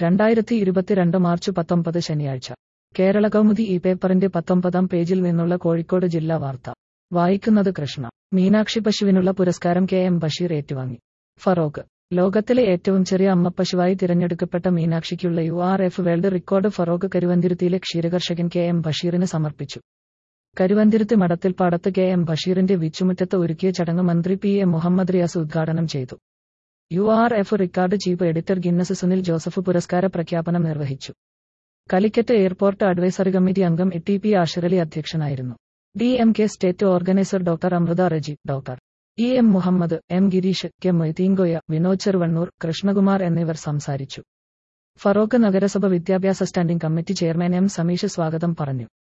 രണ്ടായിരത്തി ഇരുപത്തിരണ്ട് മാർച്ച് പത്തൊമ്പത് ശനിയാഴ്ച കേരള കൗമുദി ഈ പേപ്പറിന്റെ പത്തൊമ്പതാം പേജിൽ നിന്നുള്ള കോഴിക്കോട് ജില്ലാ വാർത്ത വായിക്കുന്നത് കൃഷ്ണ മീനാക്ഷി പശുവിനുള്ള പുരസ്കാരം കെ എം ബഷീർ ഏറ്റുവാങ്ങി ഫറോക്ക് ലോകത്തിലെ ഏറ്റവും ചെറിയ അമ്മപ്പശുവായി തിരഞ്ഞെടുക്കപ്പെട്ട മീനാക്ഷിക്കുള്ള U R F world record Feroke കരുവന്തിരുത്തിയിലെ ക്ഷീരകർഷകൻ കെ എം ബഷീറിന് സമർപ്പിച്ചു കരുവന്തിരുത്തി മടത്തിൽപ്പാടത്ത് കെ എം ബഷീറിന്റെ വീച്ചുമുറ്റത്ത് ഒരുക്കിയ ചടങ്ങ് മന്ത്രി പി എ മുഹമ്മദ് റിയാസ് ഉദ്ഘാടനം ചെയ്തു U R F record chief editor Guinness Sunil Joseph പുരസ്കാര പ്രഖ്യാപനം നിർവഹിച്ചു കലിക്കറ്റ് എയർപോർട്ട് അഡ്വൈസറി കമ്മിറ്റി അംഗം എ ടി പി ആഷിറലി അധ്യക്ഷനായിരുന്നു D M K state organiser doctor Amrutha Reji doctor E M Muhammad M Gireesh K Moideenkoya Vinod Cheruvannur Krishnakumar എന്നിവർ സംസാരിച്ചു ഫറോക്ക് നഗരസഭ വിദ്യാഭ്യാസ standing committee chairman M Sameesh സ്വാഗതം പറഞ്ഞു